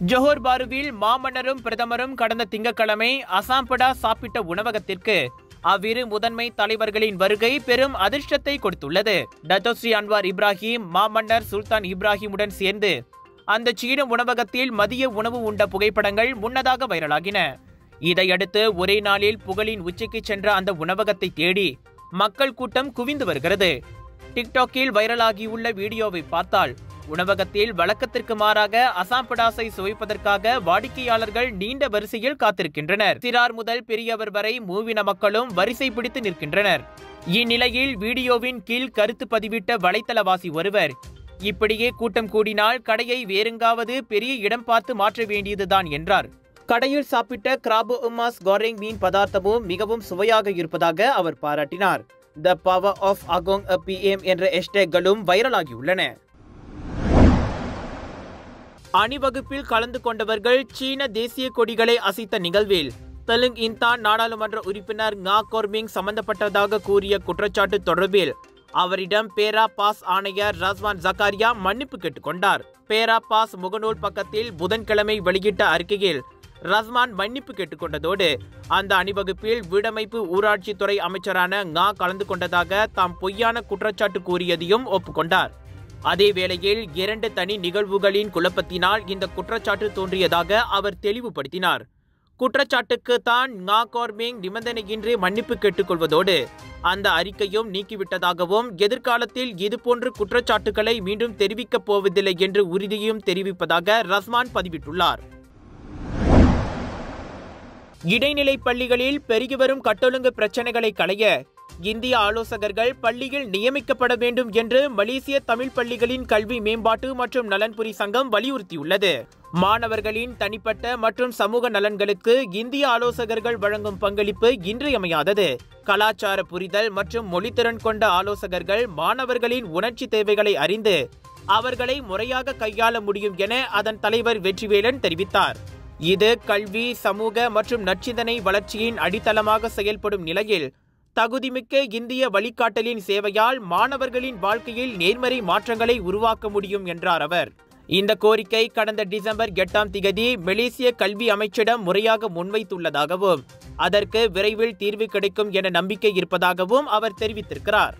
Johor பாருவில் மாமன்னரும் பிரதமரும் கடந்த திங்கட்கிழமை அசாம்படா சாப்பிட்ட உணவகத்திற்கு அவ்விரு முதன்மை தலைவர்களின் வருகை பெரும் அதிர்ஷ்டத்தை கொடுத்துள்ளது டத்தோஸ்ரீ அன்வார் இப்ராஹிம் மாமன்னர் சுல்தான் இப்ராஹிமுடன் சேர்ந்து அந்த சீன உணவகத்தில் மதிய உணவு உண்ட புகைப்படங்கள் முன்னதாக வைரலாகின இதையடுத்து ஒரே நாளில் புகழின் உச்சிக்கு சென்ற அந்த உணவகத்தை தேடி மக்கள் கூட்டம் குவிந்து வருகிறது டிக்டாக்கில் வைரலாகியுள்ள வீடியோவை பார்த்தால் உணவகத்தில் வழக்கத்திற்கு மாறாக அசாம் படாசை சுவைப்பதற்காக வாடிக்கையாளர்கள் நீண்ட வரிசையில் காத்திருக்கின்றனர் சிறார் முதல் பெரியவர் வரை மூவின மக்களும் வரிசை பிடித்து நிற்கின்றனர் இந்நிலையில் வீடியோவின் கீழ் கருத்து பதிவிட்ட வலைத்தளவாசி ஒருவர் இப்படியே கூட்டம் கூடினால் கடையை வேறெங்காவது பெரிய இடம் பார்த்து மாற்ற வேண்டியதுதான் என்றார் கடையில் சாப்பிட்ட கிராபு உமாஸ் கோரிங் மீன் பதார்த்தமும் மிகவும் சுவையாக இருப்பதாக அவர் பாராட்டினார் த பவர் ஆஃப் அகோங் அ பிஎம் என்ற ஹேஷ்டேக்களும் வைரலாகியுள்ளன அணிவகுப்பில் கலந்து கொண்டவர்கள் சீன தேசிய கொடிகளை அசைத்த நிகழ்வில் தெலுங்கு இந்தான் நாடாளுமன்ற உறுப்பினர் ngா கோர்மிங் சம்பந்தப்பட்டதாக கூறிய குற்றச்சாட்டு தொடர்பில் அவரிடம் பேரா பாஸ் ஆணையர் ரஸ்வான் ஜக்காரியா மன்னிப்பு கேட்டுக்கொண்டார் பேரா பாஸ் முகநூல் பக்கத்தில் புதன்கிழமை வெளியிட்ட அறிக்கையில் ரஸ்மான் மன்னிப்பு கேட்டுக்கொண்டதோடு அந்த அணிவகுப்பில் வீடமைப்பு ஊராட்சித்துறை அமைச்சரான ngா கலந்து கொண்டதாக தாம் பொய்யான குற்றச்சாட்டு கூறியதையும் ஒப்புக்கொண்டார் அதே வேளையில் இரண்டு தனி நிகழ்வுகளின் குழப்பத்தினால் இந்த குற்றச்சாட்டு தோன்றியதாக அவர் தெளிவுபடுத்தினார் குற்றச்சாட்டுக்கு தான் ngா கோர்மிங் நிபந்தனையின்றி மன்னிப்பு கேட்டுக்கொள்வதோடு அந்த அறிக்கையும் நீக்கிவிட்டதாகவும் எதிர்காலத்தில் இதுபோன்ற குற்றச்சாட்டுகளை மீண்டும் தெரிவிக்கப் போவதில்லை என்று உறுதியும் தெரிவிப்பதாக ரஸ்மான் பதிவிட்டுள்ளார் இடைநிலை பள்ளிகளில் பெருகி வரும் கட்டொழுங்கு பிரச்சனைகளை களைய இந்திய ஆலோசகர்கள் பள்ளியில் நியமிக்கப்பட வேண்டும் என்று மலேசிய தமிழ் பள்ளிகளின் கல்வி மேம்பாட்டு மற்றும் நலன்புரி சங்கம் வலியுறுத்தியுள்ளது மாணவர்களின் தனிப்பட்ட மற்றும் சமூக நலன்களுக்கு இந்திய ஆலோசகர்கள் வழங்கும் பங்களிப்பு இன்றியமையாதது கலாச்சார புரிதல் மற்றும் மொழித்திறன் கொண்ட ஆலோசகர்கள் மாணவர்களின் உணர்ச்சி தேவைகளை அறிந்து அவர்களை முறையாக கையாள முடியும் என அதன் தலைவர் வெற்றிவேலன் தெரிவித்தார் இது கல்வி சமூக மற்றும் நச்சிந்தனை வளர்ச்சியின் அடித்தளமாக செயல்படும் நிலையில் தகுதிமிக்க இந்திய வழிகாட்டலின் சேவையால் மாணவர்களின் வாழ்க்கையில் நேர்மறை மாற்றங்களை உருவாக்க முடியும் என்றார் அவர் இந்த கோரிக்கை கடந்த டிசம்பர் எட்டாம் திகதி மலேசிய கல்வி அமைச்சிடம் முறையாக முன்வைத்துள்ளதாகவும் அதற்கு விரைவில் தீர்வு கிடைக்கும் என நம்பிக்கை இருப்பதாகவும் அவர் தெரிவித்திருக்கிறார்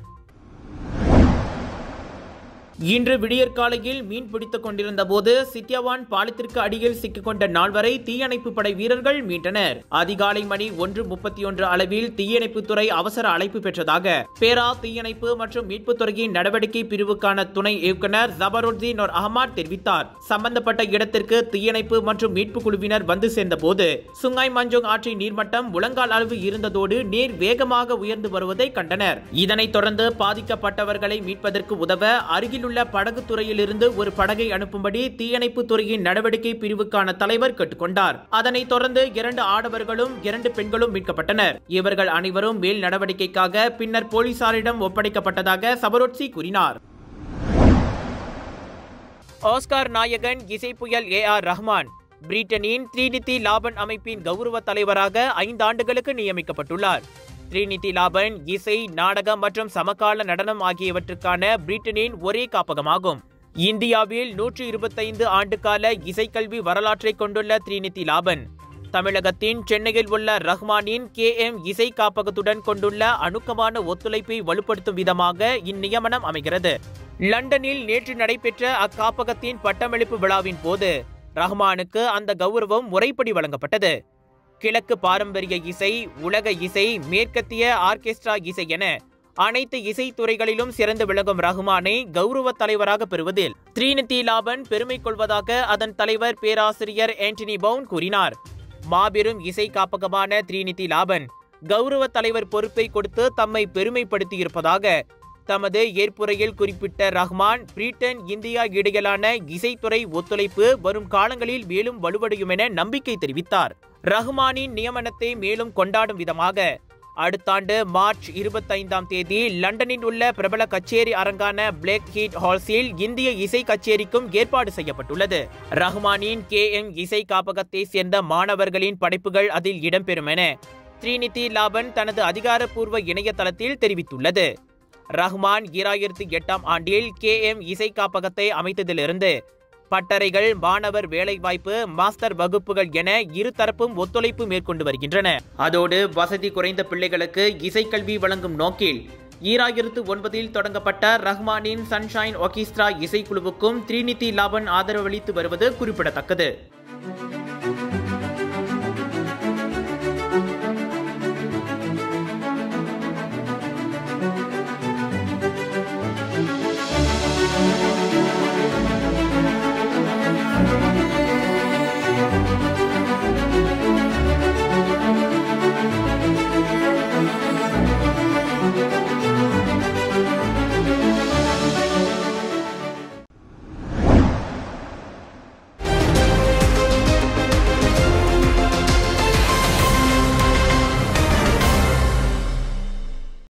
இன்று விடியற்காலையில் மீன் பிடித்துக் கொண்டிருந்த போது சித்யவான் பாலத்திற்கு அடியில் சிக்கிக்கொண்ட நால்வரை தீயணைப்பு படை வீரர்கள் மீட்டனர் அதிகாலை மணி ஒன்று முப்பத்தி ஒன்று அளவில் தீயணைப்புத்துறை அவசர அழைப்பு பெற்றதாக பேரா தீயணைப்பு மற்றும் மீட்புத்துறையின் நடவடிக்கை பிரிவுக்கான துணை இயக்குனர் ஜபருத்தீன் அஹமத் தெரிவித்தார் சம்பந்தப்பட்ட இடத்திற்கு தீயணைப்பு மற்றும் மீட்பு குழுவினர் வந்து சேர்ந்தபோது சுங்காய் மஞ்சோங் ஆற்றின் நீர்மட்டம் முழங்கால் அளவு இருந்ததோடு நீர் வேகமாக உயர்ந்து வருவதை கண்டனர் இதனைத் தொடர்ந்து பாதிக்கப்பட்டவர்களை மீட்பதற்கு உதவ அருகில் உள்ள படகு துறையிலிருந்து ஒரு படகை அனுப்பும்படி தீயணைப்பு துறையின் நடவடிக்கை பிரிவுக்கான தலைவர் கேட்டுக்கொண்டார் அதனைத் தொடர்ந்து இரண்டு ஆடவர்களும் இரண்டு பெண்களும் மீட்கப்பட்டனர் இவர்கள் அனைவரும் மேல் நடவடிக்கைக்காக பின்னர் போலீசாரிடம் ஒப்படைக்கப்பட்டதாக சபரோட்சி கூறினார் ஆஸ்கார் நாயகன் இசை புயல் ஏ ஆர் ரஹ்மான் பிரிட்டனின் த்ரீனிதி லாபன் அமைப்பின் கௌரவ தலைவராக ஐந்தாண்டுகளுக்கு நியமிக்கப்பட்டுள்ளார் த்ரீனிதி லாபன் இசை நாடகம் மற்றும் சமகால நடனம் ஆகியவற்றுக்கான பிரிட்டனின் ஒரே காப்பகமாகும் இந்தியாவில் நூற்று இருபத்தைந்து ஆண்டுகால இசைக்கல்வி வரலாற்றை கொண்டுள்ள த்ரீனிதி லாபன் தமிழகத்தின் சென்னையில் உள்ள ரஹ்மானின் கே எம் இசை காப்பகத்துடன் கொண்டுள்ள அணுக்கமான ஒத்துழைப்பை வலுப்படுத்தும் விதமாக இந்நியமனம் அமைகிறது லண்டனில் நேற்று நடைபெற்ற அக்காப்பகத்தின் பட்டமளிப்பு விழாவின் போது ரஹ்மானுக்கு அந்த கௌரவம் முறைப்படி வழங்கப்பட்டது கிழக்கு பாரம்பரிய இசை உலக இசை மேற்கத்திய ஆர்கெஸ்ட்ரா இசை என அனைத்து இசைத்துறைகளிலும் சிறந்து விளங்கும் ரஹ்மானை கௌரவ தலைவராக பெறுவதில் த்ரீனிதி லாபன் பெருமை கொள்வதாக அதன் தலைவர் பேராசிரியர் ஆண்டனி பவுன் கூறினார் மாபெரும் இசை காப்பகமான த்ரீனிதி லாபன் கௌரவ தலைவர் பொறுப்பை கொடுத்து தம்மை பெருமைப்படுத்தியிருப்பதாக தமது ஏற்புரையில் குறிப்பிட்ட ரஹ்மான் பிரிட்டன் இந்தியா இடையிலான இசைத்துறை ஒத்துழைப்பு வரும் காலங்களில் மேலும் வலுவடையும் என நம்பிக்கை தெரிவித்தார் ரஹ்மானின் நியமனத்தை மேலும் கொண்டாடும் விதமாக அடுத்த ஆண்டு மார்ச் இருபத்தைந்தாம் தேதி லண்டனில் உள்ள பிரபல கச்சேரி அரங்கான பிளேக் ஹீட் ஹால்ஸில் இந்திய இசை கச்சேரிக்கும் ஏற்பாடு செய்யப்பட்டுள்ளது ரஹ்மானின் கே எம் இசை காப்பகத்தை சேர்ந்த மாணவர்களின் படைப்புகள் அதில் இடம்பெறும் என த்ரீனிதி லாபன் தனது அதிகாரப்பூர்வ இணையதளத்தில் தெரிவித்துள்ளது ரஹ்மான் ஈராயிரத்தி எட்டாம் ஆண்டில் கே எம் இசை காப்பகத்தை அமைத்ததிலிருந்து பட்டறைகள் மாணவர் வேலைவாய்ப்பு மாஸ்டர் வகுப்புகள் என இருதரப்பும் ஒத்துழைப்பு மேற்கொண்டு வருகின்றன அதோடு வசதி குறைந்த பிள்ளைகளுக்கு இசைக்கல்வி வழங்கும் நோக்கில் ஈராயிரத்து ஒன்பதில் தொடங்கப்பட்ட ரஹ்மானின் சன்ஷைன் ஒர்கெஸ்ட்ரா இசைக்குழுவுக்கும் த்ரினிதி லாபன் ஆதரவளித்து வருவது குறிப்பிடத்தக்கது